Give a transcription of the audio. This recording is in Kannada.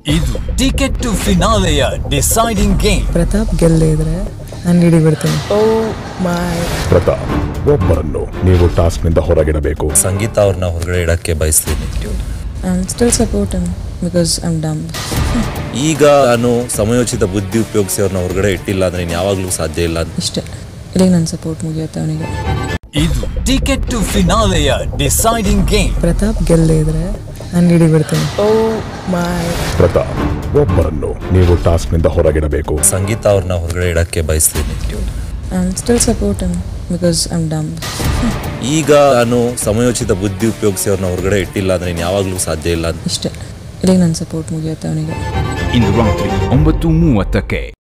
ಇದು ಟಿಕೆಟ್ ಟು ಫಿನಾಲೆಯ ಡಿಸೈಡಿಂಗ್ ಗೇಮ್ ಪ್ರತಾಪ್ ಗೆಲ್ಲದೆ ಇದ್ರೆ ನಾನು ಹಿಡಿಬಿಡ್ತೀನಿ ಓ ಮೈ ಪ್ರತಾಪ್ ಒಬ್ಬರನ್ನು ನೀವು ಟಾಸ್ಕ್ನಿಂದ ಹೊರಗಿಡಬೇಕು ಸಂಗೀತ ಅವ್ರನ್ನ ಹೊರಗಡೆ ಇಡಕ್ಕೆ ಬಯಸ್ತೀನಿ I still support him because I'm dumb ಈಗ ನಾನು ಸಮಯೋಚಿತ ಬುದ್ಧಿ ಉಪಯೋಗಿಸಿ ಅವ್ರನ್ನ ಹೊರಗಡೆ ಇಟ್ಟಿಲ್ಲ ಅಂದ್ರೆ ಇನ್ನು ಯಾವಾಗ್ಲೂ ಸಾಧ್ಯ ಇಲ್ಲ ಅಂತ ಇಷ್ಟೇ ಇಲ್ಲಿಗೆ ನನ್ನ ಸಪೋರ್ಟ್ ಮುಗಿಯುತ್ತೆ ಅವನಿಗೆ ಇದು ಟಿಕೆಟ್ ಟು ಫಿನಾಲೆಯ ಡಿಸೈಡಿಂಗ್ ಗೇಮ್ ಪ್ರತಾಪ್ ಗೆಲ್ಲದೆ ಇದ್ರೆ ನಾನು ಹಿಡಿಬಿಡ್ತೀನಿ ಓ ಮೈ ಪ್ರತಾಪ್ ಒಬ್ಬರನ್ನು ನೀವು ಟಾಸ್ಕ್ನಿಂದ ಹೊರಗಿಡಬೇಕು ಸಂಗೀತ ಅವ್ರನ್ನ ಹೊರಗಡೆ ಇಡಕ್ಕೆ ಬಯಸ್ತೀನಿ I still support him because I'm dumb ಈಗ ನಾನು ಸಮಯೋಚಿತ ಬುದ್ಧಿ ಉಪಯೋಗಿಸಿ ಅವ್ರನ್ನ ಹೊರಗಡೆ ಇಟ್ಟಿಲ್ಲ ಅಂದ್ರೆ ಇನ್ನು ಯಾವಾಗ್ಲೂ ಸಾಧ್ಯ ಇಲ್ಲ ಅಂತ ಇಷ್ಟೇ ಇಲ್ಲಿಗೆ ನನ್ನ ಸಪೋರ್ಟ್ ಮುಗಿಯುತ್ತೆ ಅವನಿಗೆ ಇಂದು ರಾತ್ರಿ ಒಂಬತ್ತು ಮೂವತ್ತಕ್ಕೆ